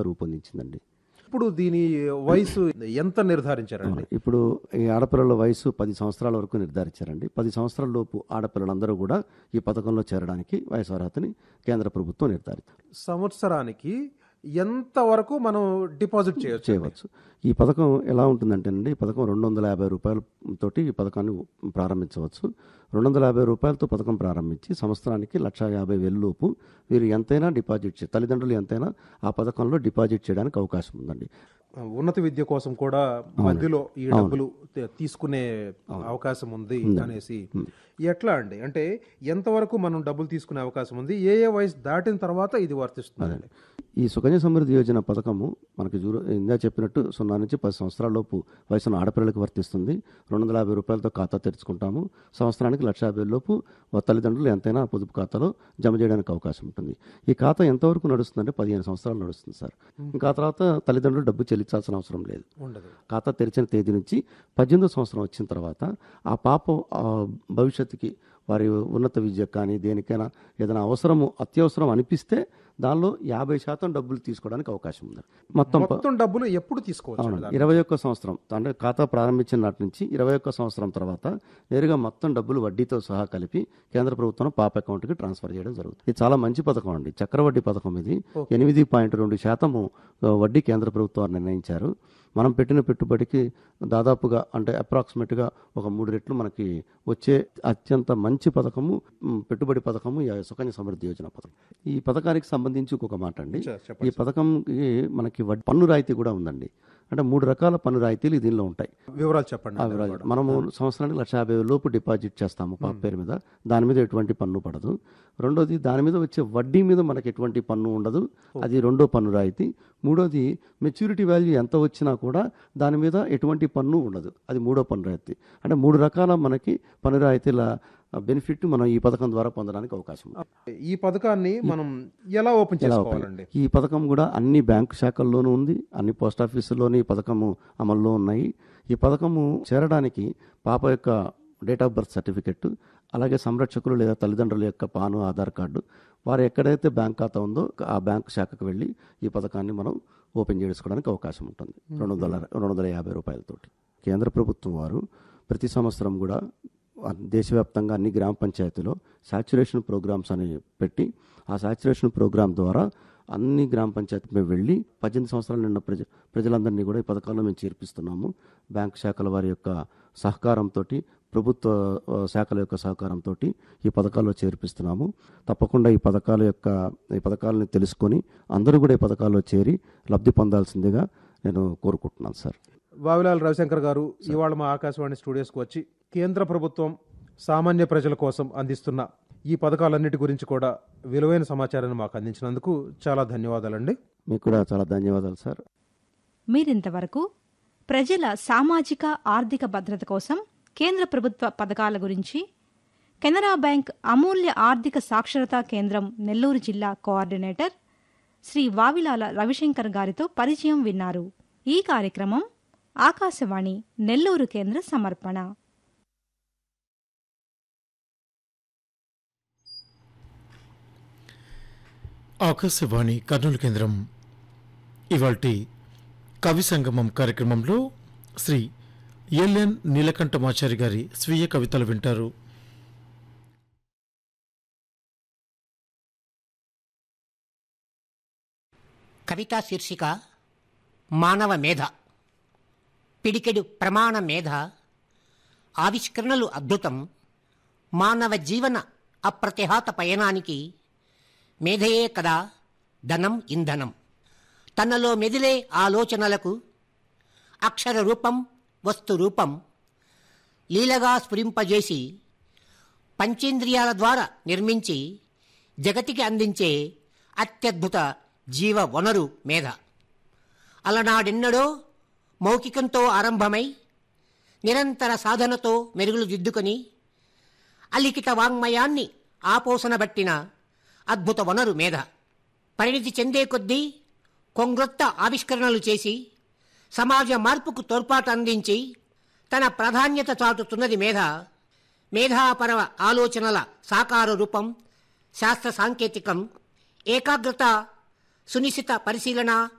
రూపొందించిందండి ఇప్పుడు దీని వయసు ఎంత నిర్ధారించారండి ఇప్పుడు ఈ ఆడపిల్లల వయసు పది సంవత్సరాల వరకు నిర్ధారించారండి పది సంవత్సరాల లోపు ఆడపిల్లలందరూ కూడా ఈ పథకంలో చేరడానికి వయసు అర్హతని కేంద్ర ప్రభుత్వం నిర్ధారించారు సంవత్సరానికి ఎంత వరకు మనం డిపాజిట్ చేయొచ్చు చేయవచ్చు ఈ పథకం ఎలా ఉంటుందంటేనండి ఈ పథకం రెండు వందల యాభై రూపాయల తోటి ఈ పథకాన్ని ప్రారంభించవచ్చు రెండు వందల యాభై రూపాయలతో పథకం ప్రారంభించి సంవత్సరానికి లక్ష యాభై వేల లోపు వీరు ఎంతైనా డిపాజిట్ చే తల్లిదండ్రులు ఎంతైనా ఆ పథకంలో డిపాజిట్ చేయడానికి అవకాశం ఉందండి ఉన్నత విద్య కోసం కూడా మధ్యలో ఈ డబ్బులు తీ- తీసుకునే అవకాశం ఉంది అనేసి ఎట్లా అండి అంటే ఎంతవరకు మనం డబ్బులు తీసుకునే అవకాశం ఉంది ఏ ఏ వయసు దాటిన తర్వాత ఇది వర్తిస్తుంది ఈ సుకన్య సమృద్ధి యోజన పథకము మనకి జూరు ఇందా చెప్పినట్టు సున్నా నుంచి పది సంవత్సరాల లోపు వయసున్న ఆడపిల్లలకు వర్తిస్తుంది రెండు వందల యాభై రూపాయలతో ఖాతా తెరుచుకుంటాము సంవత్సరానికి లక్ష యాభై లోపు వా- తల్లిదండ్రులు ఎంతైనా పొదుపు ఖాతాలో జమ చేయడానికి అవకాశం ఉంటుంది ఈ ఖాతా ఎంతవరకు నడుస్తుందంటే పదిహేను సంవత్సరాలు నడుస్తుంది సార్ ఇంకా ఆ తర్వాత తల్లిదండ్రులు డబ్బు చెల్లించాల్సిన అవసరం లేదు ఉండదు ఖాతా తెరిచిన తేదీ నుంచి పద్దెనిమిదో సంవత్సరం వచ్చిన తర్వాత ఆ పాప ఆ, భవిష్యత్తుకి వారి ఉన్నత విద్య కానీ దేనికైనా ఏదైనా అవసరము అత్యవసరం అనిపిస్తే దానిలో యాభై శాతం డబ్బులు తీసుకోవడానికి అవకాశం ఉంది మొత్తం ప- మొత్తం డబ్బులు ఎప్పుడు తీసుకోవచ్చు అవునండి ఇరవై ఒక్క సంవత్సరం అంటే ఖాతా ప్రారంభించిన నాటి నుంచి ఇరవై ఒక్క సంవత్సరం తర్వాత నేరుగా మొత్తం డబ్బులు వడ్డీతో సహా కలిపి కేంద్ర ప్రభుత్వం పాప అకౌంట్కి ట్రాన్స్ఫర్ చేయడం జరుగుతుంది ఇది చాలా మంచి పథకం అండి చక్రవడ్డీ పథకం ఇది ఎనిమిది పాయింట్ రెండు శాతము ఆ, వడ్డీ కేంద్ర ప్రభుత్వం నిర్ణయించారు మనం పెట్టిన పెట్టుబడికి దాదాపుగా అంటే అప్రాక్సిమేట్గా ఒక మూడు రెట్లు మనకి వచ్చే అత్యంత మంచి పథకము మ్, పెట్టుబడి పథకము ఈ సుకన్య సమృద్ధి యోజన పథకం ఈ పథకానికి సంబంధించి ఒక మాట అండి చెప్పండి ఈ పథకంకి మనకి వడ్- పన్ను రాయితీ కూడా ఉందండి అంటే మూడు రకాల పన్ను రాయితీలు దీనిలో ఉంటాయి వివరాలు చెప్పండి ఆ వివరాలు. మనము సంవత్సరానికి లక్ష యాభై వేల లోపు డిపాజిట్ చేస్తాము పాప పేరు మీద దాని మీద ఎటువంటి పన్ను పడదు రెండోది దాని మీద వచ్చే వడ్డీ మీద మనకి ఎటువంటి పన్ను ఉండదు అది రెండో పన్ను రాయితీ మూడోది మెచ్యూరిటీ వాల్యూ ఎంత వచ్చినా కూడా దాని మీద ఎటువంటి పన్ను ఉండదు అది మూడో పన్ను రాయితీ అంటే మూడు రకాల మనకి పన్ను రాయితీల బెనిఫిట్ మనం ఈ పథకం ద్వారా పొందడానికి అవకాశం ఉంది ఈ పథకాన్ని మనం ఎలా ఓపెన్ చేసుకోవాలండి ఈ పథకం కూడా అన్ని బ్యాంకు శాఖల్లోనూ ఉంది అన్ని పోస్ట్ ఆఫీసుల్లోనూ ఈ పథకము అమల్లో ఉన్నాయి ఈ పథకము చేరడానికి పాప యొక్క డేట్ ఆఫ్ బర్త్ సర్టిఫికెట్ అలాగే సంరక్షకులు లేదా తల్లిదండ్రుల యొక్క పాను ఆధార్ కార్డు వారు ఎక్కడైతే బ్యాంక్ ఖాతా ఉందో ఆ బ్యాంక్ శాఖకు వెళ్ళి ఈ పథకాన్ని మనం ఓపెన్ చేసుకోవడానికి అవకాశం ఉంటుంది రెండు వందల రెండు వందల యాభై రూపాయలతోటి కేంద్ర ప్రభుత్వం వారు ప్రతి సంవత్సరం కూడా దేశవ్యాప్తంగా అన్ని గ్రామ పంచాయతీలో సాచురేషన్ ప్రోగ్రామ్స్ అని పెట్టి ఆ సాచురేషన్ ప్రోగ్రామ్ ద్వారా అన్ని గ్రామ పంచాయతీ మేము వెళ్ళి పద్దెనిమిది సంవత్సరాలు నిన్న ప్రజ ప్రజలందరినీ కూడా ఈ పథకాల్లో మేము చేర్పిస్తున్నాము బ్యాంక్ శాఖల వారి యొక్క సహకారంతో ప్రభుత్వ ఆ, శాఖల యొక్క సహకారంతో ఈ పథకాల్లో చేర్పిస్తున్నాము తప్పకుండా ఈ పథకాల యొక్క ఈ పథకాలను తెలుసుకొని అందరూ కూడా ఈ పథకాల్లో చేరి లబ్ధి పొందాల్సిందిగా నేను కోరుకుంటున్నాను సార్ వావిలాల్ రవిశంకర్ గారు ఇవాళ మా ఆకాశవాణి స్టూడియోస్కి వచ్చి కేంద్ర ప్రభుత్వం సామాన్య ప్రజల కోసం అందిస్తున్న ఈ పథకాలన్నిటి గురించి కూడా విలువైన సమాచారాన్ని మాకు అందించినందుకు చాలా ధన్యవాదాలండి మీకు కూడా చాలా ధన్యవాదాలు సార్ మీరింతవరకు ప్రజల సామాజిక ఆర్థిక భద్రత కోసం కేంద్ర ప్రభుత్వ పథకాల గురించి కెనరా బ్యాంక్ అమూల్య ఆర్థిక సాక్షరతా కేంద్రం నెల్లూరు జిల్లా కోఆర్డినేటర్ శ్రీ వావిలాల రవిశంకర్ గారితో పరిచయం విన్నారు ఈ కార్యక్రమం ఆకాశవాణి నెల్లూరు కేంద్ర సమర్పణ ఆకాశవాణి కర్నూలు కేంద్రం ఇవాల్టి కవి సంగమం కార్యక్రమంలో శ్రీ ఎల్ఎన్ నీలకంఠమాచారి గారి స్వీయ కవితలు వింటారు కవితా శీర్షిక మానవ మేధ పిడికెడు ప్రమాణ మేధ ఆవిష్కరణలు అద్భుతం మానవ జీవన అప్రతిహాత పయనానికి మేధయే కదా ధనం ఇంధనం తనలో మెదిలే ఆలోచనలకు అక్షర రూపం వస్తు రూపం లీలగా స్ఫురింపజేసి పంచేంద్రియాల ద్వారా నిర్మించి జగతికి అందించే అత్యద్భుత జీవ వనరు మేధ అలనాడెన్నడో మౌఖికంతో ఆరంభమై నిరంతర సాధనతో మెరుగులు దిద్దుకొని అలిఖిత వాంగ్మయాన్ని ఆపోసనబట్టిన అద్భుత వనరు మేధ పరిణితి చెందే కొద్దీ కొంగ్రొత్త ఆవిష్కరణలు చేసి సమాజ మార్పుకు తోడ్పాటు అందించి తన ప్రాధాన్యత చాటుతున్నది మేధ మేధాపర ఆలోచనల సాకార రూపం శాస్త్ర సాంకేతికం ఏకాగ్రత సునిశ్చిత పరిశీలన